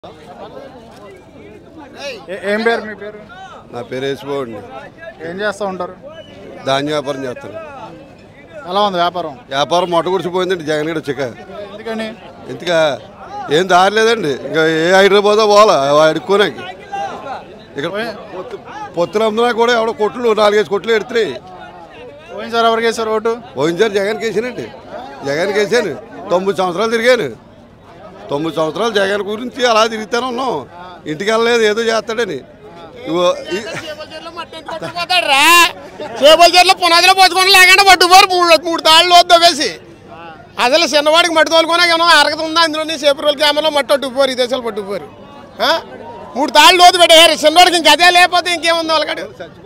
ఏ- ఏం పేరు మీ పేరు నా పేరు వేసిపోండి ఏం చేస్తూ ఉంటారు ధాన్య వ్యాపారం చేస్తాను ఎలా ఉంది వ్యాపారం వ్యాపారం మొట్ట గుడిచిపోయిందండి జగన్ గడ చిక్క ఎందుకని ఇంతగా ఏం దారి లేదండి ఇంకా ఏ హైదరాబాదో పోవాలా అడుక్కోనాకి ఇక్కడ పొత్తు పొత్తులు అమ్మినా కూడా ఎవడో కొట్లు నాలుగైదు కొట్లు ఎడుతున్నాయి పోయినసారి ఎవరికి వేశారు ఓటు పోయినసారి జగన్కి వేసానండి జగన్కి వేసాను తొమ్మిది సంవత్సరాలు తిరిగాను తొమ్మిది సంవత్సరాలు జగన్ గురించి అలా తిరుగుతానే ఉన్నాం ఇంటికి వెళ్ళలేదు ఏదో చేస్తాడని ఇగో ఈ- పట్టుకుపోతాడురా చేపల చెట్లు పునాదిలో పోతుకొని లేకుండా పట్టుకుపోరు మూడు మూడు తాళ్ళు వద్దు వేసి అసలు చిన్నవాడికి మట్టి తోలుకొని ఏమో అరగత ఉందా అందులోని చేపల రోజు క్యామెరాలో మట్టి పట్టుకుపోరు ఈ దేశాలు పట్టుకుపోరు ఆ? మూడు తాళ్ళు లోతు పెట్టారు చిన్నవాడికి ఇంక అదే లేకపోతే ఇంకేముంది వాళ్ళకాడు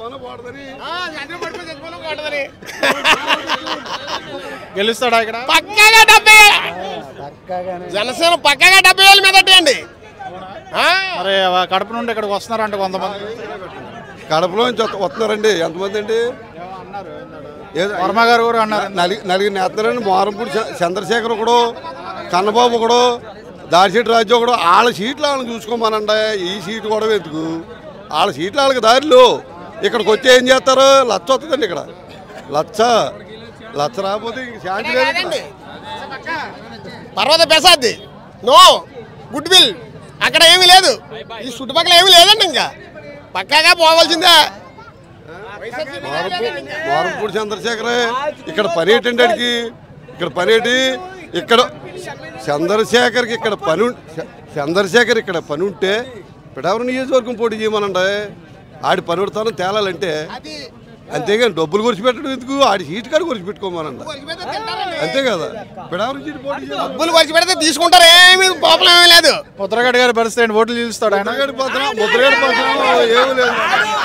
గెలుస్తాడా ఇక్కడ పక్కగా డెబ్బై జనసేన పక్కగా డెబ్బై వేల మీద అండి మరి ఆ కడప నుండి ఇక్కడికి వస్తున్నారంట కొంతమంది కడపలో నుంచి వస్తు- వస్తున్నారండి ఎంతమంది అండి ఏదో వర్మ గారు కూడా అన్నారు నలుగు నలుగురు నేస్తున్నారండి మోరంపూడి చ- చంద్రశేఖర్ ఒకడు కన్నబాబు ఒకడు దాడిశెట్టి రాజు ఒకడు వాళ్ళ సీట్లు వాళ్ళని చూసుకోమనండి ఈ సీటు కూడా ఎందుకు వాళ్ళ సీట్లు వాళ్ళకి దారిలో ఇక్కడికి వచ్చి ఏం చేస్తారు లచ్చ వస్తుందండి ఇక్కడ లచ్చ లచ్చ రాకపోతే ఇంక శాంతి లేదు ఇక్కడ. కాదండి పర్వత పెసాద్ది నో గుడ్ విల్ అక్కడ ఏమీ లేదు ఈ చుట్టుపక్కల ఏమీ లేదండి ఇంకా పక్కాగా పోవాల్సిందే వారంపూ- వారంపూడి చంద్రశేఖరే ఇక్కడ పని ఏంటండి ఆడికి ఇక్కడ పని ఏంటి ఇక్కడ చంద్రశేఖర్కి ఇక్కడ పని ఉం- చ- చంద్రశేఖర్ ఇక్కడ పని ఉంటే పిడావరం నియోజకవర్గం పోటీ చేయమనండి ఆడి పని ఉడతాను తేలాలంటే అంతేగాని డబ్బులు గురిచి పెట్టడం ఎందుకు ఆడి సీటు కాడ గురిచి పెట్టుకోమనండి అంతే కదా పిడావరం సీటు పోటీ చేయాలి డబ్బులు ఖర్చు పెడితే తీసుకుంటారు ఏమీ ప్రాబ్లం ఏమీ లేదు ముద్రగడ్డ గారి పరిస్థితి ఏంటి? ఓట్లు నిలుస్తాడు ఆయన ముద్రగడ పత్రం ముద్రగడ పత్రం ఏమీ లేదు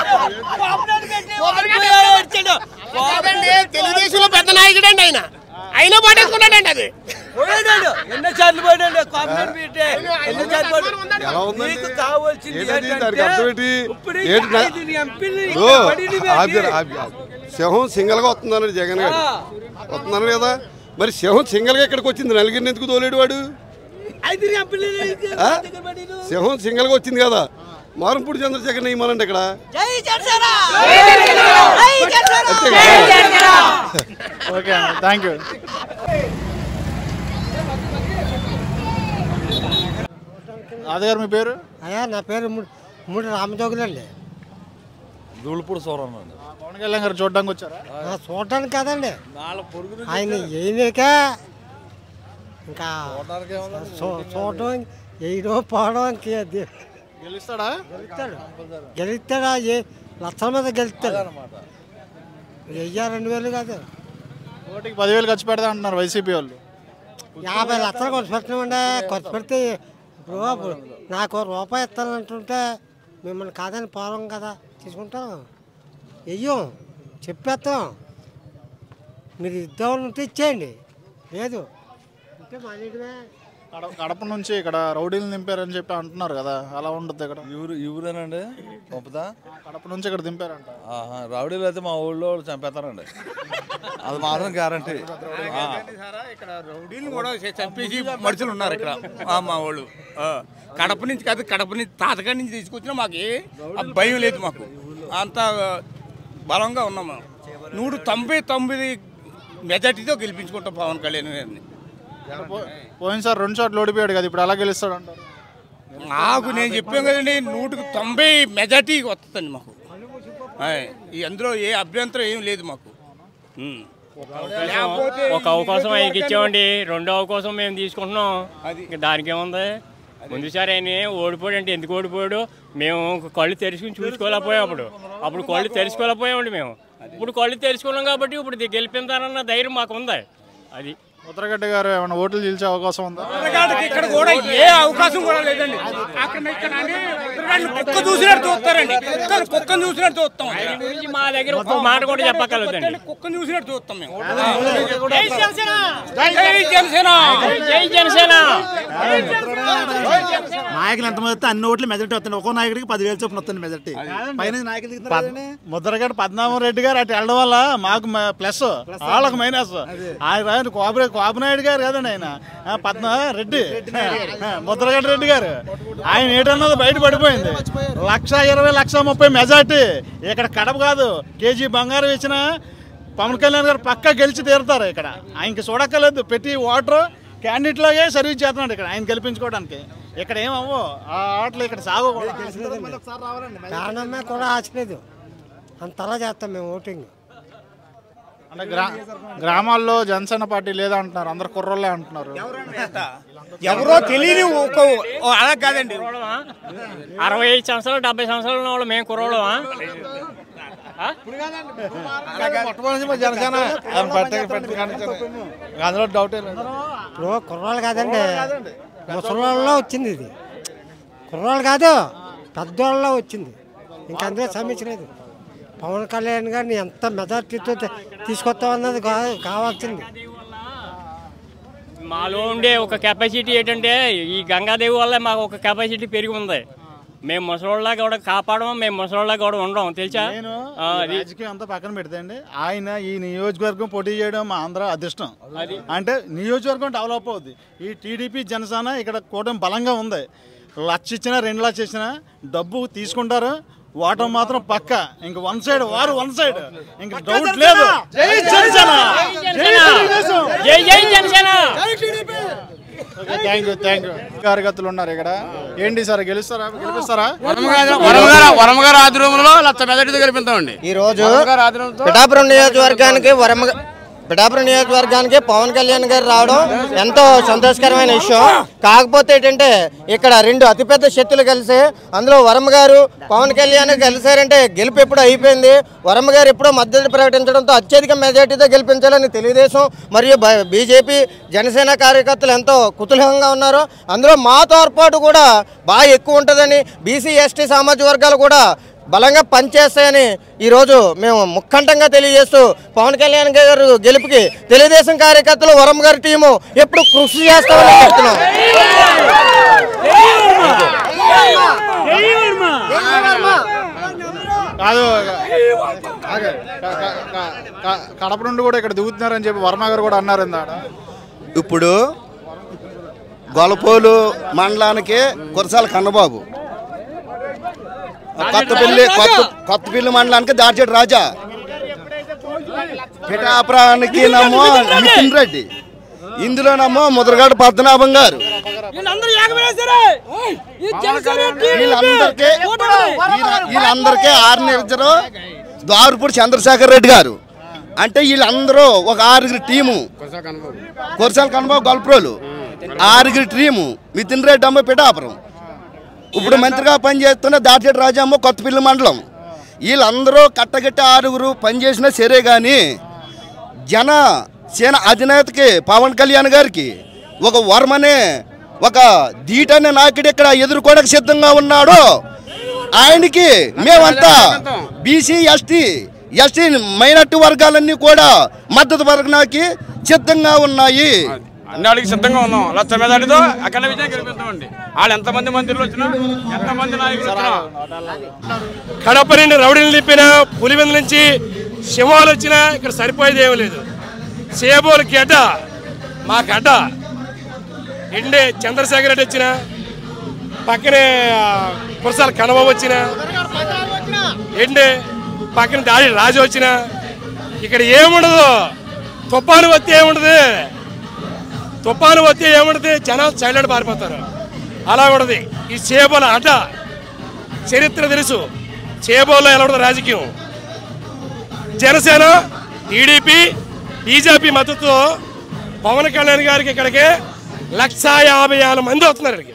కాదండి, తెలుగుదేశంలో పెద్ద నాయకుడు అండి ఆయన అయినా పట్టేసుకున్నాడండి అది పోయాడు ఎన్నోసార్లు పోయాడు కాంప్లైంట్ పెట్టే ఎన్నోసార్లు పోయాడు ఎలా ఉందండి నీకు కావాల్సింది ఏంటది? ఏంటంటే దానికి అర్థం ఏంటి? ఇప్పుడు ఏంటి నా- ఐదు ఎంపీలు ఓ, ఇక్కడ పడింది ఆపి- ఏంటి? ఆపి- ఆపి. సింహం సింగల్ గా వస్తుందన్నాడు జగన్ గారు వస్తున్నాను కదా మరి సింహం సింగల్ గా ఇక్కడికి వచ్చింది నలుగురిని ఎందుకు తోలేడు వాడు ఐదు ఎంపీలు ఇక్కడ ఆ? దగ్గర పడిండు. సింహం సింగల్ గా వచ్చింది కదా మారంపూడి చంద్రశేఖర్ ఇవ్వమనండి ఇక్కడ జై జనసేన జై జనసేన అంతే కదా ఓకే అండి థ్యాంక్ యూ రాజు గారు మీ పేరు అయ్యా నా పేరు మూడు మూడు రామజోగులు అండి ధూళిపూడి సౌరన్ అండి పవన్ కళ్యాణ్ గారు చూడడానికి వచ్చారా చూడటానికి కదండి నాలుగు పొరుగురు ఆయన ఏమిక ఇంకా చూ- చూడడం వేయడం పోవడం ఇంకే అది గెలుస్తాడా గెలుస్తాడు గెలుస్తాడా ఏ లక్షల మీద గెలుస్తాడు వెయ్యి రెండు వేలు కాదు ఓటికి పదివేలు ఖర్చు పెడతా అంటున్నారు వైసీపీ వాళ్ళు యాభై లక్షలు ఖర్చు పెట్టినామండి ఖర్చు పెడితే ఇప్పుడు అప్పుడు నాకు ఓ రూపాయి ఇస్తానంటుంటే మిమ్మల్ని కాదని పోలం కదా తీసుకుంటాం వెయ్యం చెప్పేస్తాం మీరు ఇద్దామని ఉంటే ఇచ్చేయండి లేదు అంటే మానేయడమే కడ- కడప నుంచి ఇక్కడ రౌడీలు నింపారని చెప్పి అంటున్నారు కదా అలా ఉండదు ఇక్కడ ఇవురు ఇవురేనండి పంపుతా కడప నుంచి ఇక్కడ దింపారంట ఆహా రౌడీలు అయితే మా ఊళ్ళో వాళ్ళు చంపేస్తారండి అది మాత్రం గ్యారంటీ ఇక్కడ రౌడీలు కూడా చంపేసి మనుషులు ఉన్నారు ఇక్కడ ఆ, మా వాళ్ళు ఆ, కడప నుంచి కాదు కడప నుంచి తాతగాడి నుంచి తీసుకొచ్చినా మాకు ఏ- ఆ భయం లేదు మాకు అంత బలంగా ఉన్నాం మేము నూట తొంభై తొమ్మిది మెజార్టీతో గెలిపించుకుంటాం పవన్ కళ్యాణ్ గారిని పో- పోయినసారి రెండు చోట్ల ఓడిపోయాడు కదా ఇప్పుడు ఎలా గెలుస్తాడు అంటారు నాకు నేను చెప్పాను కదండి నూటికి తొంభై మెజార్టీ వస్తుందండి మాకు ఆయ్, ఈ అందులో ఏ అభ్యంతరం ఏం లేదు మాకు ఉమ్. లేకపోతే ఒక అవకాశం ఆయనకి ఇచ్చామండి రెండో అవకాశం మేము తీసుకుంటున్నాం ఇంక దానికి ఏముంది ముందుసారి ఆయన ఓడిపోయాడు అంటే ఎందుకు ఓడిపోయాడు మేము కళ్ళు తెరుచుకుని చూసుకోలేకపోయాం అప్పుడు అప్పుడు కళ్ళు తెరుచుకోలేకపోయామండి మేము ఇప్పుడు కళ్ళు తెరుచుకున్నాం కాబట్టి ఇప్పుడు ఇది గెలిపించాలన్న ధైర్యం మాకు ఉంది అది ముద్రగడ్డ గారు ఏమైనా ఓట్లు గెలిచే అవకాశం ఉందా ఉత్తరగాడికి ఇక్కడ కూడా ఏ అవకాశం కూడా లేదండి అక్కడ ఇక్కడ అని ఉత్తరగాడిని కుక్క చూసినట్టు చూస్తారండి కుక్కను కుక్కను చూసినట్టు చూస్తాం ఆయన గురించి మా దగ్గర ఒక్క మాట కూడా చెప్పగలదండి కుక్కను చూసినట్టు చూస్తాం మేము జై జనసేన జై జనసేన జై జనసేన నాయకులు ఎంతమంది వస్తే అన్ని ఓట్లు మెజార్టీ వస్తుంది ఒక్కో నాయకుడికి పదివేలు చొప్పున వస్తుంది మెజార్టీ పైన నాయకులు దిగుతారు ముద్రగడ్డ పద్మనాభం రెడ్డి గారు అటు వెళ్ళడం వల్ల మాకు మ- ప్లస్ వాళ్ళకి మైనస్ ఆయన ఆయన కోఆపరేట్ కాపునాయుడు గారు కదండి ఆయన ఆ, పద్మ రెడ్డి ఆ, ముద్రగడ్డ రెడ్డి గారు ఆయన ఏటన్నది బయట పడిపోయింది లక్ష ఇరవై లక్ష ముప్పై మెజార్టీ ఇక్కడ కడప కాదు కేజీ బంగారం ఇచ్చిన పవన్ కళ్యాణ్ గారు పక్కా గెలిచి తీరుతారు ఇక్కడ ఆయనకి చూడక్కర్లేదు పెట్టి వాటర్ క్యాండిడేట్ లాగే సర్వీస్ చేస్తున్నాడు ఇక్కడ ఆయన గెలిపించుకోవడానికి ఇక్కడ ఏమవ్వో ఆ ఆటలు ఇక్కడ సాగు కారణమే కూడా ఆశలేదు అంతలా చేస్తాం మేము ఓటింగ్ అంటే గ్రా గ్రామాల్లో జనసేన పార్టీ లేదా అంటున్నారు అందరు కుర్రోళ్ళే అంటున్నారు ఎవరో తెలియని ఒక ఓ అలా కాదండి అరవై ఐదు సంవత్సరాలు డెబ్బై సంవత్సరాలు ఉన్న వాళ్ళు మేము కుర్రోళ్ళమా జనసేన అందులో డౌటే లేదు ఇప్పుడు కుర్రాళ్ళు కాదండి ముసలిలో వచ్చింది ఇది కుర్రాళ్ళు కాదు పెద్దోళ్ళలో వచ్చింది ఇంక అందులో సమస్య లేదు పవన్ కళ్యాణ్ గారిని ఎంత మెజార్టీతో తీసుకొస్తామన్నది కా- కావాల్సింది మాలో ఉండే ఒక కెపాసిటీ ఏంటంటే ఈ గంగాదేవి వల్ల మాకు ఒక కెపాసిటీ పెరిగి ఉంది మేము ముసలోళ్ళ కూడా కాపాడము మేము ముసలోళ్ళ కూడా ఉండం తెలుసా నేను ఆ, అది రాజకీయం అంతా పక్కన పెడితే ఆయన ఈ నియోజకవర్గం పోటీ చేయడం మా ఆంధ్ర అదృష్టం అంటే నియోజకవర్గం డెవలప్ అవుద్ది ఈ టీడీపీ జనసేన ఇక్కడ కూటమి బలంగా ఉంది లక్ష ఇచ్చినా రెండు లక్షలు ఇచ్చినా డబ్బు తీసుకుంటారు ఓటం మాత్రం పక్క ఇంక వన్ సైడ్ వారు వన్ సైడ్ ఇంక డౌట్ లేదు జై జనసేన జై తెలుగుదేశం. జై జై Janasena thank you thank you కార్యకర్తలు ఉన్నారు ఇక్కడ ఏంటి సార్ గెలుస్తారా గెలిపిస్తారా వరమగారు ఆధ్వర్యంలో లక్ష మెదటితో గెలిపిస్తామండి ఈ రోజు పిఠాపురం నియోజకవర్గానికి వరమ పిఠాపురం నియోజకవర్గానికి పవన్ కళ్యాణ్ గారు రావడం ఎంతో సంతోషకరమైన విషయం కాకపోతే ఏంటంటే ఇక్కడ రెండు అతిపెద్ద శక్తులు కలిసి అందులో వరమ గారు పవన్ కళ్యాణ్ కలిసారంటే గెలుపు ఎప్పుడు అయిపోయింది వరమ గారు ఎప్పుడో మద్దతు ప్రకటించడంతో అత్యధిక మెజార్టీతో గెలిపించాలని తెలుగుదేశం మరియు బ- బీజేపీ జనసేన కార్యకర్తలు ఎంతో కుతూహలంగా ఉన్నారు అందులో మా తోడ్పాటు కూడా బాగా ఎక్కువ ఉంటుందని బీసీ ఎస్టీ సామాజిక వర్గాలు కూడా బలంగా పనిచేస్తాయని ఈరోజు మేము ముఖంఠంగా తెలియజేస్తూ పవన్ కళ్యాణ్ గారు గెలుపుకి తెలుగుదేశం కార్యకర్తలు వరం గారి టీము ఎప్పుడు కృషి చేస్తామని చెప్తున్నాం కాదు ఆగే. క- క- క- క- కడప నుండి కూడా ఇక్కడ దిగుతున్నారని చెప్పి వర్మ గారు కూడా అన్నారు ఇందాడ ఇప్పుడు గొలపోలు మండలానికి కురసాల కన్నబాబు కొత్తపల్లి కొత్త కొత్తపల్లి మండలానికి దాచేటి రాజా పిఠాపురానికి నమ్మో నితిన్ రెడ్డి ఇందులోనమ్మో ముద్రగడ పద్మనాభం గారు వీళ్ళందరికీ వీళ్ళ- వీళ్ళందరికీ ఆరు నిరజరు దారుపూడి చంద్రశేఖర్ రెడ్డి గారు అంటే వీళ్ళందరూ ఒక ఆరుగురు టీము కురసాల కన్నబాబు గొల్ప్రోలు ఆరుగురు టీము మితిన్ రెడ్డి అమ్మ పిఠాపురం ఇప్పుడు మంత్రిగా పనిచేస్తున్న దాచేటి రాజమ్మ కొత్తపల్లి మండలం వీళ్ళందరూ కట్టగట్టి ఆరుగురు పనిచేసినా సరే కానీ జన సేన అధినేతకి పవన్ కళ్యాణ్ గారికి ఒక వర్మనే ఒక ధీటనే నాయకుడు ఇక్కడ ఎదుర్కోవడానికి సిద్ధంగా ఉన్నాడు ఆయనకి మేమంతా బీసీ ఎస్టీ ఎస్టీ మైనార్టీ వర్గాలన్నీ కూడా మద్దతు పరగడానికి సిద్ధంగా ఉన్నాయి అన్నాడికి సిద్ధంగా ఉన్నాం లక్ష మెదటితో అక్కడ విజయం గెలిపిస్తామండి వాళ్ళు ఎంతమంది మంత్రులు వచ్చినా ఎంతమంది నాయకులు వచ్చినా కడప నుండి రౌడీలు తిప్పిన పులివెందు నుంచి సింహాలు వచ్చినా ఇక్కడ సరిపోయేది ఏమీ లేదు సేబోలు గడ్డ మా గడ్డ ఎండే చంద్రశేఖర్ రెడ్డి వచ్చిన పక్కనే ఆ, కురసాల కనబాబు వచ్చిన ఎండే పక్కన దాడి రాజు వచ్చిన ఇక్కడ ఏముండదు తుఫాను వస్తే ఏముండదు తుఫాను వస్తే ఏముండదు జనం సైలెంట్ పారిపోతారు అలా ఉండదు ఈ సేబోల ఆట చరిత్ర తెలుసు చేబోల్లో ఎలా ఉంటుంది రాజకీయం జనసేన టీడీపీ బీజేపీ మద్దతుతో పవన్ కళ్యాణ్ గారికి ఇక్కడికి లక్షా యాభై వేల మంది వస్తున్నారు ఇక్కడికి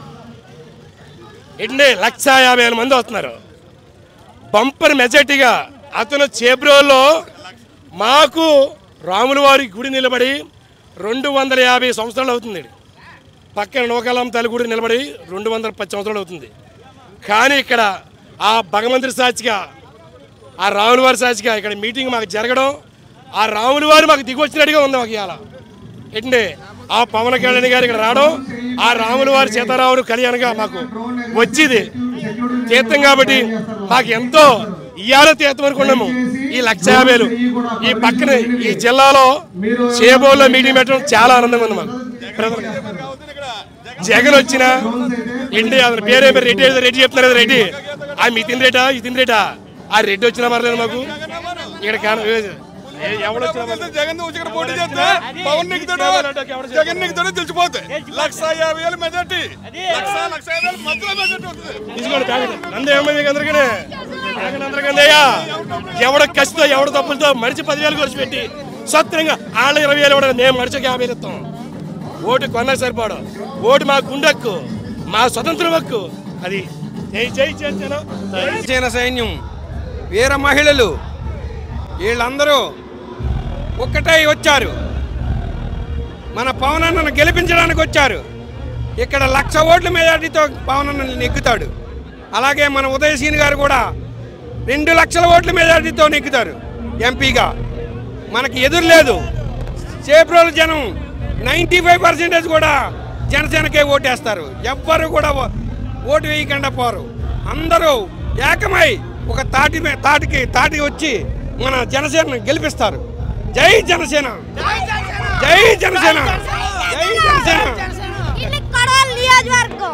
ఏంటండి లక్షా యాభై వేల మంది వస్తున్నారు బంపర్ మెజార్టీగా అతను చేబ్రోల్లో మాకు రాముల వారి గుడి నిలబడి రెండు వందల యాభై సంవత్సరాలు అవుతుంది పక్కన నోకాలం తల్లి గుడి నిలబడి రెండు వందల పది సంవత్సరాలు అవుతుంది కానీ ఇక్కడ ఆ భగవంతుడి సాక్షిగా ఆ రాముల వారి సాక్షిగా ఇక్కడ మీటింగ్ మాకు జరగడం ఆ రాముల వారు మాకు దిగి వచ్చినట్టుగా ఉంది మాకు ఇవాళ ఏంటంటే ఆ పవన్ కళ్యాణ్ గారు ఇక్కడ రావడం ఆ రాముల వారి సీతారాముడు కళ్యాణ్గా మాకు వచ్చింది తీర్థం కాబట్టి మాకు ఎంతో ఇవాళ తీర్థం అనుకున్నాము ఈ లక్ష యాభైలు ఈ పక్కన ఈ జిల్లాలో చేబోల్లో మీటింగ్ పెట్టడం చాలా ఆనందంగా ఉంది మాకు ప్రజలకు. జగన్ వచ్చిన ఇండి అతని పేరే పేరు రెడ్డి ఏదో రెడ్డి చెప్తున్నారు కదా రెడ్డి ఆ మితిన్ రేటా ఇతిన్ రేటా ఆ రెడ్డి వచ్చినా పర్లేదు మాకు ఇక్కడ కాన- ఏ- ఎవడొచ్చినా పర్లేదు. జగన్ వచ్చి ఇక్కడ పోటీ చేస్తే పవన్ నెగ్గుతాడు జగన్ నెగ్గుతాడు తెలిసిపోతాయి లక్ష యాభై వేలు మెజార్టీ లక్ష లక్ష యాభై వేలు మధ్యలో మెజార్టీ వస్తుంది తీసుకోండి ప్యాకెట్ నంది ఏమైంది మీకు అందరికీ ప్యాకెట్ అందరికీ అందయ్యా ఎవడ కసితో ఎవడ తప్పులతో మనిషి పదివేలు ఖర్చు పెట్టి స్వత్రంగా వాళ్ళ ఇరవై వేలు ఇవ్వడం మేము మనిషికి యాభై వేలు ఇస్తాం ఓటు కొన్నా సరిపోవడం ఓటు మా గుండెక్కు మా స్వతంత్రం హక్కు అది జై జై జనసేన జన సైన్యం వీర మహిళలు వీళ్ళందరూ ఒక్కటై వచ్చారు మన పవన్ అన్నను గెలిపించడానికి వచ్చారు ఇక్కడ లక్ష ఓట్ల మెజార్టీతో పవన్ అన్న నెగ్గుతాడు అలాగే మన ఉదయసీని గారు కూడా రెండు లక్షల ఓట్ల మెజార్టీతో నెగ్గుతారు ఎంపీగా మనకి ఎదురు లేదు చేప్రోలు జనం నైంటీ ఫైవ్ పర్సెంటేజ్ కూడా జనసేనకే ఓటేస్తారు ఎవ్వరు కూడా ఓ- ఓటు వేయకుండా పోరు అందరూ ఏకమై ఒక తాటి మీ- తాటికి తాటికి వచ్చి మన జనసేన గెలిపిస్తారు జై జనసేన జై జనసేన జై జనసేన ఇది కొడవలి నియోజకవర్గం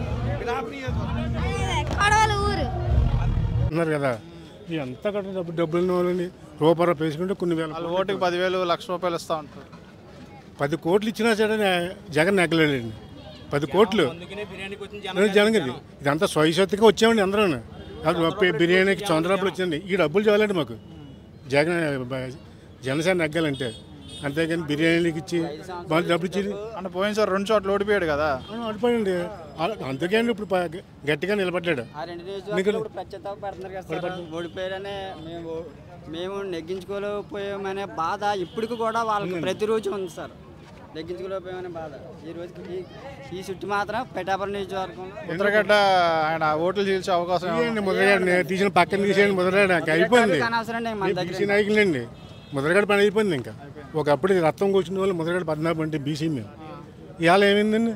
కొడవలి ఊరు ఉన్నారు కదా ఎంత కట్ట డబ్బు డబ్బులు ఉన్న వాళ్ళని రూపాయి రూపాయి వేసుకుంటే కొన్ని వేల వాళ్ళు ఓటుకి పదివేలు లక్ష రూపాయలు ఇస్తా ఉంటారు పది కోట్లు ఇచ్చినా సరే నే- జగన్ నెగ్గలేడండి పది కోట్లు జగన్ గారి ఇదంతా స్వయశక్తిగా వచ్చామండి అందరూ బిర్యానీకి చంద్రబాబులు వచ్చింది ఈ డబ్బులు చాలండి మాకు జగన్ బ- జనసేన నెగ్గాలంటే అంతేగాని బిర్యానీకి ఇచ్చి మళ్ళీ డబ్బులు ఇచ్చి అంటే పోయినసారి రెండు చోట్ల ఓడిపోయాడు కదా అడిపోయండి అందుకని ఇప్పుడు ప- గట్టిగా నిలబడ్డాడు ఆ రెండు నీకు- నియోజకవర్గాలు కూడా పశ్చాత్తాప పడుతున్నారు కదా సార్ ఓడిపోయారనే మేము మేము నెగ్గించుకోలేకపోయామనే బాధ ఇప్పటికి కూడా వాళ్ళకి ప్రతిరోజు ఉంది సార్ నెగ్గించుకోలేకపోయామనే బాధ ఈ రోజుకి ఈ- ఈ చుట్టూ మాత్రం పెటాపురం నియోజకవర్గంలో ముద్రగడ్డ ఆయన ఓట్లు చీల్చే అవకాశం ఏమైనా తీయండి ముద్రగడ తీసిన పక్కన తీసేయండి ముద్రగడ ఇంకా అయిపోయింది అనవసరం అండి మన దగ్గర బీసీ నాయకులండి ముద్రగడ పని అయిపోయింది ఇంకా ఒకప్పుడు రక్తం కూర్చున్న వాళ్ళు ముద్రగడ పద్నాలుగు అంటే బీసీ మేము ఇవాళ ఏమైందండి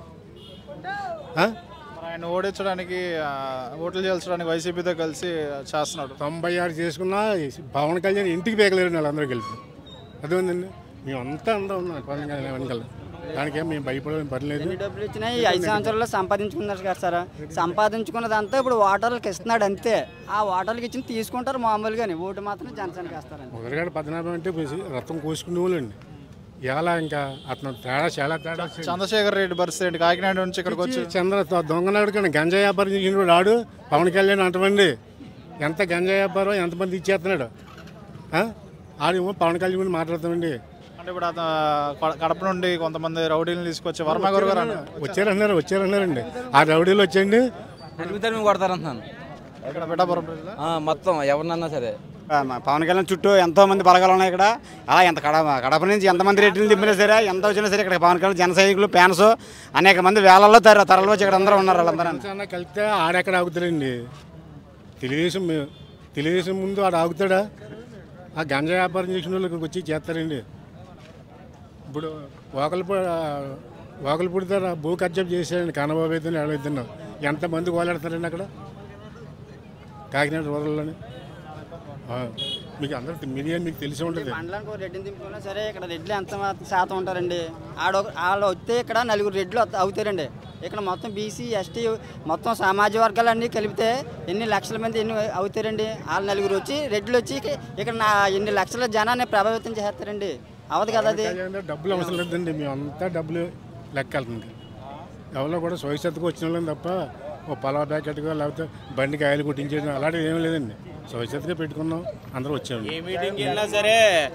ఆ? మరి ఆయన ఓడించడానికి ఆ, ఓట్లు చేల్చడానికి వైసీపీతో కలిసి చేస్తున్నాడు తొంభై ఆరు చేసుకున్నా పవన్ కళ్యాణ్ ఇంటికి పేకలేరు వాళ్ళందరూ కలిపి అదేందండి మేము అంతా అంతా ఉన్నాం పవన్ కళ్యాణ్ వెనకాల దానికేం మేము భయపడే పని లేదు ఎన్ని డబ్బులు ఇచ్చినా ఈ ఐదు సంవత్సరాల్లో సంపాదించుకున్నారు కదా సార్ సంపాదించుకున్నదంతా ఇప్పుడు ఓటర్లకు ఇస్తున్నాడు అంతే ఆ ఓటర్లకు ఇచ్చిన తీసుకుంటారు మామూలుగాని ఓటు మాత్రం జనసేనకి వేస్తారండి ముద్రగడ పద్నాలుగు అంటే బీసీ రక్తం కోసుకునే వాళ్ళండి ఇవాళ ఇంకా అతను తేడా చాలా తేడా వచ్చింది. చంద్రశేఖర్ రెడ్డి పరిస్థితి ఏంటి కాకినాడ నుంచి ఇక్కడికి వచ్చి చంద్ర దొంగనాడు కానీ గంజా వ్యాపారం చేసిన వాడు ఆడు పవన్ కళ్యాణ్ అంటమండి ఎంత గంజా వ్యాపారం ఎంతమంది ఇచ్చేస్తున్నాడు ఆ? ఆడేమో పవన్ కళ్యాణ్ గురించి మాట్లాడతామండి అంటే ఇప్పుడు అతను కడ- కడప నుండి కొంతమంది రౌడీలను తీసుకొచ్చి వర్మ గారు గారు అన్నారు. వచ్చారన్నారు వచ్చారన్నారండి ఆ రౌడీలు వచ్చండి అడుగుతారు మేము కొడతారంటున్నాను ఇక్కడ పిఠాపురం ప్రజలు ఆ, మొత్తం ఎవరినన్నా సరే పవన్ కళ్యాణ్ చుట్టూ ఎంతో మంది బలగాలు ఉన్నాయి ఇక్కడ అలా ఎంత కడప కడప నుంచి ఎంతమంది రెడ్డిని దింపినా సరే ఎంత వచ్చినా సరే ఇక్కడ పవన్ కళ్యాణ్ జన సైనికులు ఫ్యాన్స్ అనేక మంది వేలల్లో తర తరలి వచ్చి ఇక్కడ అందరూ ఉన్నారు వాళ్ళందరూ జనసేన కలిస్తే ఆడెక్కడ ఆగుతాడండి తెలుగుదేశం మే- తెలుగుదేశం ముందు ఆడ ఆగుతాడా ఆ గంజా వ్యాపారం చేసిన వాళ్ళు ఇక్కడికి వచ్చి చేస్తారండి ఇప్పుడు ఓకలు ఓకలు పుడతారు భూ కబ్జా చేశారండి కన్నబాబు అయితే ఎవరైతున్నా ఎంతమంది ఓలాడతారండి అక్కడ కాకినాడ రూరల్లోని ఆ, మీకు అందరూ మీడియా మీకు తెలిసి ఉంటుంది మండలానికి ఒక రెడ్డిని దింపుకున్నా సరే ఇక్కడ రెడ్లు ఎంత మాత్రం శాతం ఉంటారండి ఆడ వాళ్ళు వస్తే ఇక్కడ నలుగురు రెడ్లు వత్త- అవుతారండి ఇక్కడ మొత్తం బీసీ ఎస్టీ మొత్తం సామాజిక వర్గాలన్నీ కలిపితే ఎన్ని లక్షల మంది ఎన్ని అవుతారండి వాళ్ళు నలుగురు వచ్చి రెడ్లు వచ్చి ఇక- ఇక్కడ నా ఎన్ని లక్షల జనాన్ని ప్రభావితం చేస్తారండి అవదు కదా అది కళ్యాణ్ డబ్బులు అవసరం లేదండి మేమంతా డబ్బులు లెక్కెళ్తుంది ఎవరో కూడా స్వయశక్తికి వచ్చిన వాళ్ళని తప్ప ఓ పలావ్ ప్యాకెట్గా లేకపోతే బండికి ఆయిల్ కుట్టించేయడం అలాంటివి ఏమీ లేదండి స్వయశక్తిగా పెట్టుకున్నాం అందరూ వచ్చాము ఏ మీటింగ్ వెళ్ళినా సరే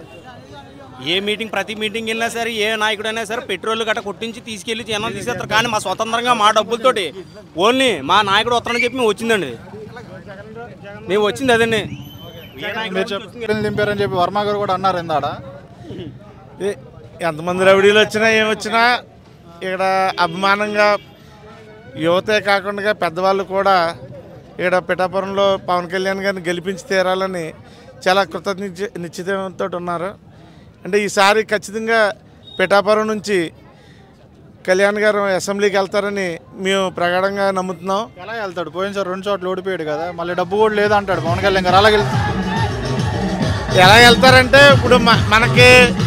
ఏ మీటింగ్ ప్రతి మీటింగ్ వెళ్ళినా సరే ఏ నాయకుడైనా సరే పెట్రోల్ గట్ట కొట్టించి తీసుకెళ్లి జనం తీసేస్తారు కానీ మా స్వతంత్రంగా మా డబ్బులతోటి ఓన్లీ మా నాయకుడు వస్తానని చెప్పి మేము వచ్చిందండి మేము వచ్చింది అదండి ఏ నాయకుడు మీరు చెప్పి దింపారని చెప్పి వర్మ గారు కూడా అన్నారు ఇందాడ ఏ- ఎంతమంది రౌడీలు వచ్చినా ఏమొచ్చినా ఇక్కడ అభిమానంగా యువతే కాకుండా పెద్దవాళ్ళు కూడా ఇక్కడ పిఠాపురంలో పవన్ కళ్యాణ్ గారిని గెలిపించి తీరాలని చాలా కృతజ్ఞ నిశ్చితంతో ఉన్నారు అంటే ఈసారి ఖచ్చితంగా పిఠాపురం నుంచి కళ్యాణ్ గారు అసెంబ్లీకి వెళ్తారని మేము ప్రగాఢంగా నమ్ముతున్నాం ఎలా వెళ్తాడు పోయినసారి రెండు చోట్ల ఓడిపోయాడు కదా మళ్ళీ డబ్బు కూడా లేదంటాడు పవన్ కళ్యాణ్ గారు అలాగే ఎలా వెళ్తారంటే ఇప్పుడు మ- మనకి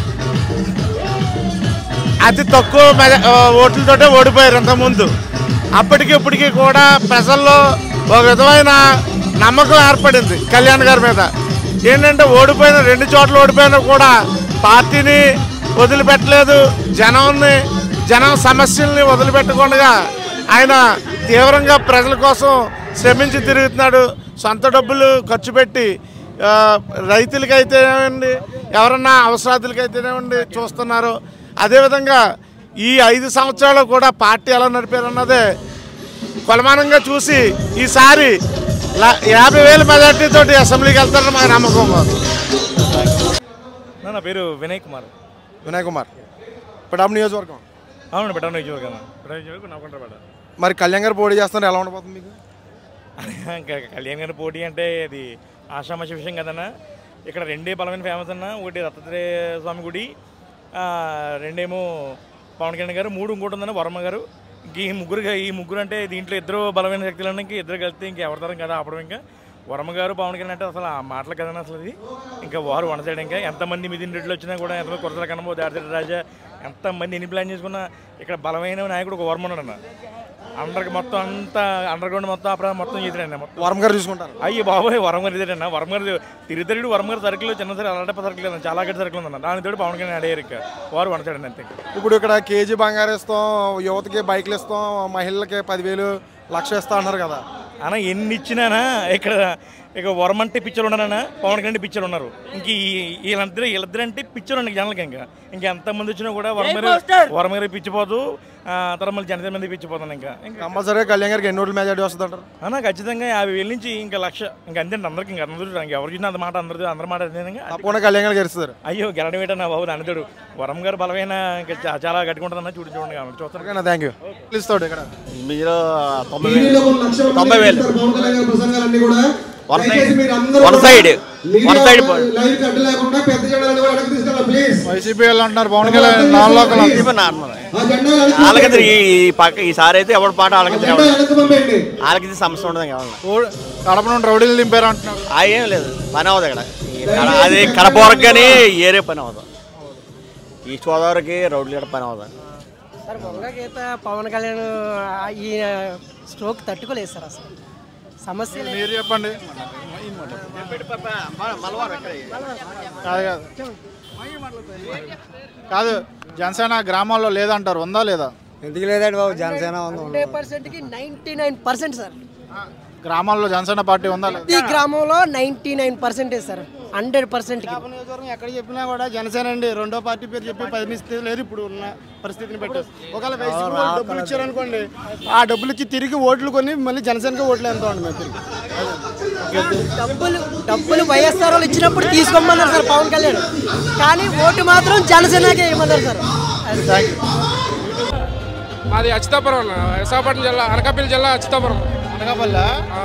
అతి తక్కువ మెజ- ఆ, ఓట్లతోటే ఓడిపోయారు ఇంతకుముందు అప్పటికి ఇప్పటికీ కూడా ప్రజల్లో ఒక విధమైన నమ్మకం ఏర్పడింది కళ్యాణ్ గారి మీద ఏంటంటే ఓడిపోయిన రెండు చోట్ల ఓడిపోయినా కూడా పార్టీని వదిలిపెట్టలేదు జనాన్ని జనం సమస్యల్ని వదిలిపెట్టకుండా ఆయన తీవ్రంగా ప్రజల కోసం శ్రమించి తిరుగుతున్నాడు సొంత డబ్బులు ఖర్చు పెట్టి ఆ, రైతులకైతేనేమండి ఎవరన్నా అవసరాతులకైతేనేమండి చూస్తున్నారు అదేవిధంగా ఈ ఐదు సంవత్సరాలు కూడా పార్టీ ఎలా నడిపారన్నదే కొలమానంగా చూసి ఈసారి లా- యాభై వేల మెజార్టీతో అసెంబ్లీకి వెళ్తారని మాకు నమ్మకం మాకు నా పేరు వినయ్ కుమార్ వినయ్ కుమార్ పిఠాపు నియోజకవర్గం అవును బెటర్ నియోజకవర్గం బెటర్ నియోజకవర్గం నవ్వుకుంటారు బెటర్ మరి కళ్యాణ్ గారు పోటీ చేస్తున్నారు ఎలా ఉండబోతుంది మీకు ఇంకా కళ్యాణ్ గారి పోటీ అంటే ఇది ఆషామాషి విషయం కదన్నా ఇక్కడ రెండే బలమైన ఫేమస్ అన్న ఒకటి దత్తాత్రేయ స్వామి గుడి ఆ, రెండేమో పవన్ కళ్యాణ్ గారు మూడు ఇంకోటి ఉందన్న వర్మ గారు ఇంక ఈ ముగ్గురు ఈ ముగ్గురు అంటే దీంట్లో ఇద్దరు బలమైన శక్తులు ఉన్నాయి ఇంక ఇద్దరు కలిస్తే ఇంక ఎవరితరం కదా అప్పుడు ఇంకా వర్మ గారు పవన్ కళ్యాణ్ అంటే అసలు ఆ మాటలు కదన్నా అసలు ఇది ఇంకా వారు వన్ సైడ్ ఇంకా ఎంతమంది మిదిన్ రెడ్లు వచ్చినా కూడా ఎంతమంది కొరతల కనబో దాడితెర రాజా ఎంతమంది ఎన్ని ప్లాన్ చేసుకున్నా ఇక్కడ బలమైన నాయకుడు ఒక వర్మ ఉన్నాడు అన్న అందరికి మొత్తం అంతా అండర్ గ్రౌండ్ మొత్తం అప్పుడు మొత్తం చేసాడన్న మొత్తం వరం గారు చూసుకుంటారు అయ్యి బాబోయ్ వరం గారు ఇదేటన్నా వరం గారు తిరుతరుడు వరం గారు సర్కిల్ చిన్న సరే అలాంటి సర్కిల్ అన్న చాలా గట్టి సర్కిల్ ఉందన్న దాని తోడు పవన్ కళ్యాణ్ అడిగారు ఇక వారు వనచాడండి అంతే ఇప్పుడు ఇక్కడ కేజీ బంగారు ఇస్తాం యువతకి బైక్లు ఇస్తాం మహిళలకి పదివేలు లక్ష ఇస్తా అన్నారు కదా అన్న ఎన్ని ఇచ్చినానా ఇక్కడ ఇక వరం అంటే పిక్చర్ ఉన్నారన్న పవన్ కళ్యాణ్ పిక్చర్ ఉన్నారు ఇంక ఈ- వీళ్ళందరూ వీళ్ళిద్దరు అంటే పిక్చర్ ఉన్నాయి జనాలకి ఇంకా ఇంకా ఎంతమంది వచ్చినా కూడా వరం జై గారు పోస్టర్! వరం గారు పిచ్చిపోదు ఆ, తర్వాత మళ్ళీ జనసేన మంది పిచ్చిపోతాను ఇంకా ఇంకా కంపల్సరీ కళ్యాణ్ గారికి ఎన్ని ఓట్ల మెజార్టీ వస్తుంది అంటారు అన్న ఖచ్చితంగా యాభై వేల నుంచి ఇంకా లక్ష ఇంకా అంతే అందరికి ఇంకా అందరూ ఇంకా ఎవరు చూసినా అంత మాట అందరిది అందరి మాట అదే ఇంకా తప్పకుండా కళ్యాణ్ గారు గెలుస్తారు అయ్యో గెలడం ఏంటన్నా బాబు దానితోడు వరం గారు బలమైన ఇంకా చా- చాలా గట్టుకుంటుందన్న చూడు చూడండి కాబట్టి చూస్తారు థ్యాంక్ యూ పిలుస్తాడు ఇక్కడ మీరు తొంభై వేలు తొంభై వేలు one side one side one side YCP వాళ్ళు అంటున్నారు పవన్ కళ్యాణ్ నాన్ లోకల్ అంటున్నారు. వాళ్ళకి ఈ ఈ పక్క ఈసారి అయితే ఎవరి పాట వాళ్ళకి వాళ్ళకి ఇది సమస్య ఉండదు కావాలి ఓ- కడప నుండి రౌడీలు దింపారు అంటున్నారు ఆ ఏం లేదు పని అవ్వదు ఇక్కడ ఈ కడ- అది కడప వరకు కానీ ఏరే పని అవ్వదు ఈస్ట్ గోదావరికి రోడ్లు కూడా పని అవ్వదు సార్ వంగగీత పవన్ కళ్యాణ్ ఆ ఈ స్ట్రోక్ తట్టుకోలేదు సార్ అసలు సమస్య మీరు చెప్పండి కాదు కాదు కాదు జనసేన గ్రామాల్లో లేదంటారు ఉందా లేదా ఎందుకు లేదండి బాబు జనసేన ఉంది హండ్రెడ్ పర్సెంట్కి నైంటీ నైన్ పర్సెంట్ సార్ గ్రామాల్లో జనసేన పార్టీ ఉందా లేదా ప్రతి గ్రామంలో ninety nine percentage sir hundred పర్సెంట్కి నియోజకవర్గం ఎక్కడ చెప్పినా కూడా జనసేన అండి రెండో పార్టీ పేరు చెప్పి పరిస్థితి లేదు ఇప్పుడు ఉన్న పరిస్థితిని బట్టి ఒకవేళ వైసీపీ వాళ్ళు డబ్బులు ఇచ్చారనుకోండి ఆ డబ్బులు ఇచ్చి తిరిగి ఓట్లు కొని మళ్ళీ జనసేనకి ఓట్లు ఎంత అండి మేము తిరిగి డబ్బులు డబ్బులు వైఎస్ఆర్ వాళ్ళు ఇచ్చినప్పుడు తీసుకోమన్నారు సార్ పవన్ కళ్యాణ్ కానీ ఓటు మాత్రం జనసేనకే ఇవ్వమన్నారు సార్ మాది అచ్యుతాపురం అన్న విశాఖపట్నం జిల్లా అనకాపల్లి జిల్లా అచ్యుతాపురం అనకాపల్లి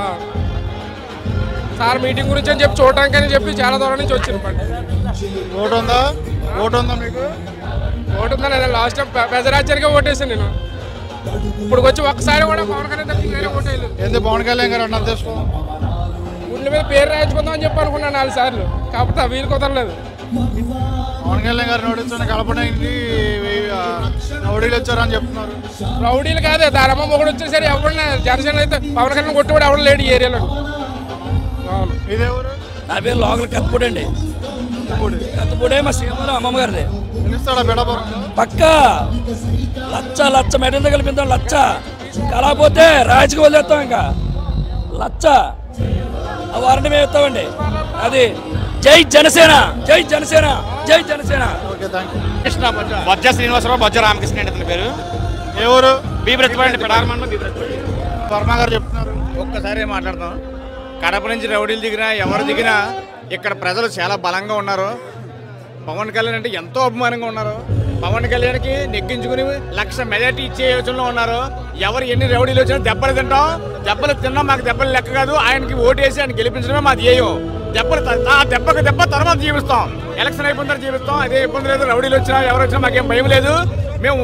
సార్ మీటింగ్ గురించి అని చెప్పి చూడటానికి అని చెప్పి చాలా దూరం నుంచి వచ్చింది బండి ఓటు ఉందా ఓటు ఉందా మీకు ఓటు ఉందా లేదా లాస్ట్ టైం పెదరాచారిగా ఓటేసాను నేను ఇప్పుడు వచ్చి ఒక్కసారి కూడా పవన్ కళ్యాణ్ తప్పించి వేరే ఓటేయలేదు ఏంది పవన్ కళ్యాణ్ గారు అన్న అధ్యక్షుడు గుండె మీద పేరు రాయించుకుందాం అని చెప్పి అనుకున్నాను నాలుగు సార్లు కాకపోతే ఆ వీలు కుదరలేదు పవన్ కళ్యాణ్ గారు నోటించిన కలపడానికి రౌడీలు వచ్చారని చెప్తున్నారు రౌడీలు కాదే దాని అమ్మ ఒకటి వచ్చేసరి ఎవరిన జనసేన అయితే పవన్ కళ్యాణ్ కొట్టుబడి ఎవరు లేడు ఈ ఏరియాలో అవును ఇదేవరు నా పేరు లోకల్ కత్తిపూడి అండి కత్తిపూడే మా సీఎంలో అమ్మమ్మ గారిది తెలుస్తాడా బిడపురం పక్క లచ్చ లచ్చ మెడల్ కలిపిద్దాం లచ్చ కాకపోతే రాజుకి వదిలేస్తాం ఇంకా లచ్చ ఆ వారంటీ మేము ఇస్తామండి అది జై జనసేన జై జనసేన జై జనసేన కృష్ణ బొజ్జ బొజ్జ శ్రీనివాసరావు బొజ్జ రామకృష్ణ అండి అతని పేరు ఏ ఊరు బీబ్రతిపాడు పిడారమండలం బీబ్రతిపాడు వర్మ గారు చెప్తున్నారు ఒక్కసారి మాట్లాడతాం కడప నుంచి రౌడీలు దిగినా ఎవరు దిగినా ఇక్కడ ప్రజలు చాలా బలంగా ఉన్నారు పవన్ కళ్యాణ్ అంటే ఎంతో అభిమానంగా ఉన్నారు పవన్ కళ్యాణ్కి నెగ్గించుకుని లక్ష మెజార్టీ ఇచ్చే యోచనలో ఉన్నారు ఎవరు ఎన్ని రౌడీలు వచ్చినా దెబ్బలు తింటాం దెబ్బలు తిన్నాం మాకు దెబ్బలు లెక్క కాదు ఆయనకి ఓటేసి ఆయన గెలిపించడమే మాది ధ్యేయం దెబ్బలు త- ఆ దెబ్బకు దెబ్బ తర్వాత జీవిస్తాం ఎలక్షన్ అయిపోయిన తర్వాత జీవిస్తాం అదే ఇబ్బంది లేదు రౌడీలు వచ్చినా ఎవరు వచ్చినా మాకేం భయం లేదు మేము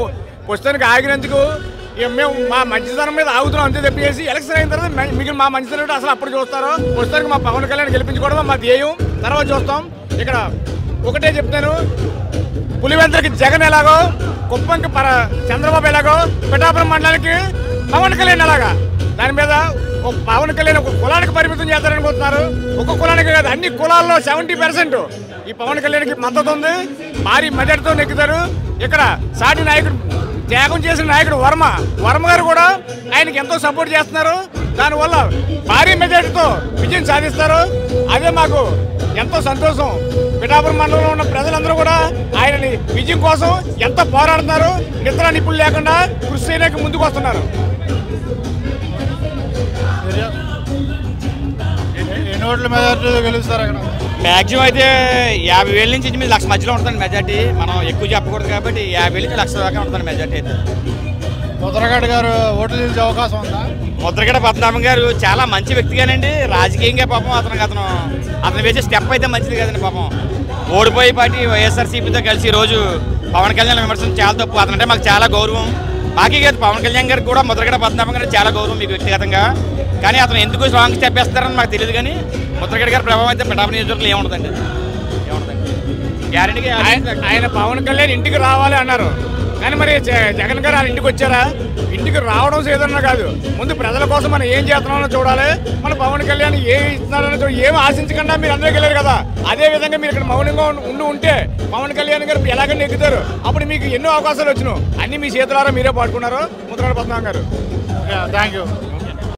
ప్రస్తుతానికి ఆగినందుకు ఇక మేము మా మంచితనం మీద ఆగుతున్నాం అంతే చెప్పేసి ఎలక్షన్ అయిన తర్వాత మ- మిగిలిన మా మంచితనం ఏంటో అసలు అప్పుడు చూస్తారు ప్రస్తుతానికి మా పవన్ కళ్యాణ్ గెలిపించుకోవడం మా ధ్యేయం తర్వాత చూస్తాం ఇక్కడ ఒకటే చెప్తాను పులివెందులకి జగన్ ఎలాగో కుప్పంకి పర చంద్రబాబు ఎలాగో పిఠాపురం మండలానికి పవన్ కళ్యాణ్ ఎలాగా దాని మీద ఒక పవన్ కళ్యాణ్ ఒక కులానికి పరిమితం చేస్తారనుకుంటున్నారు ఒక కులానికి కాదు అన్ని కులాల్లో సెవెంటీ పర్సెంట్ ఈ పవన్ కళ్యాణ్కి మద్దతు ఉంది భారీ మెజార్టీతో నెక్కుతారు ఇక్కడ సాటి నాయకుడు త్యాగం చేసిన నాయకుడు వర్మ వర్మ గారు కూడా ఆయనకి ఎంతో సపోర్ట్ చేస్తున్నారు దానివల్ల భారీ మెజార్టీతో విజయం సాధిస్తారు అదే మాకు ఎంతో సంతోషం పిఠాపురం మండలంలో ఉన్న ప్రజలందరూ కూడా ఆయనని విజయం కోసం ఎంతో పోరాడుతున్నారు నిద్ర నిపుణులు లేకుండా కృషి చేయడానికి ముందుకు వస్తున్నారు ఎన్ని ఓట్ల మెజార్టీ గెలుస్తారు అక్కడ మ్యాక్సిమం అయితే యాభై వేల నుంచి ఎనిమిది లక్షల మధ్యలో ఉంటుంది మెజార్టీ మనం ఎక్కువ చెప్పకూడదు కాబట్టి యాభై వేల నుంచి లక్ష దాకా ఉంటుంది మెజార్టీ అయితే ముద్రగడ్డ గారు ఓట్లు గెలిచే అవకాశం ఉందా ముద్రగడ పద్మనాభం గారు చాలా మంచి వ్యక్తిగానండి రాజకీయంగా పాపం అతనికి అతను అతను వేసే స్టెప్ అయితే మంచిది కదండి పాపం ఓడిపోయే పార్టీ వైఎస్ఆర్సీపీతో కలిసి ఈ రోజు పవన్ కళ్యాణ్ విమర్శనం చాలా తప్పు అతనంటే మాకు చాలా గౌరవం మాకే కాదు పవన్ కళ్యాణ్ గారికి కూడా ముద్రగడ పద్మనాభం గారికి చాలా గౌరవం మీకు వ్యక్తిగతంగా కానీ అతను ఎందుకు రాంగ్ స్టెప్ వేస్తారని మాకు తెలియదు కానీ ముద్రగడ గారి ప్రభావం అయితే పిఠాపు నియోజకవర్గంలో ఏముండదండి ఏముండదండి గ్యారెంటీగా ఆయన- ఆయన పవన్ కళ్యాణ్ ఇంటికి రావాలి అన్నారు కానీ మరి జ- జగన్ గారు వాళ్ళ ఇంటికి వచ్చారా ఇంటికి రావడం ఏదన్నా కాదు ముందు ప్రజల కోసం మనం ఏం చేస్తున్నామో చూడాలి మన పవన్ కళ్యాణ్ ఏం ఇస్తున్నారని చూడాలి ఏం ఆశించకుండా మీరు అందరికీ వెళ్ళారు కదా అదే విధంగా మీరు ఇక్కడ మౌనంగా ఉండి- ఉండి ఉంటే పవన్ కళ్యాణ్ గారు ఎలాగైనా ఎక్కుతారు అప్పుడు మీకు ఎన్నో అవకాశాలు వచ్చినాయి అన్ని మీ చేతులారా మీరే పాడుకున్నారు ముద్రగడ పద్మనాభం గారు థ్యాంక్ యూ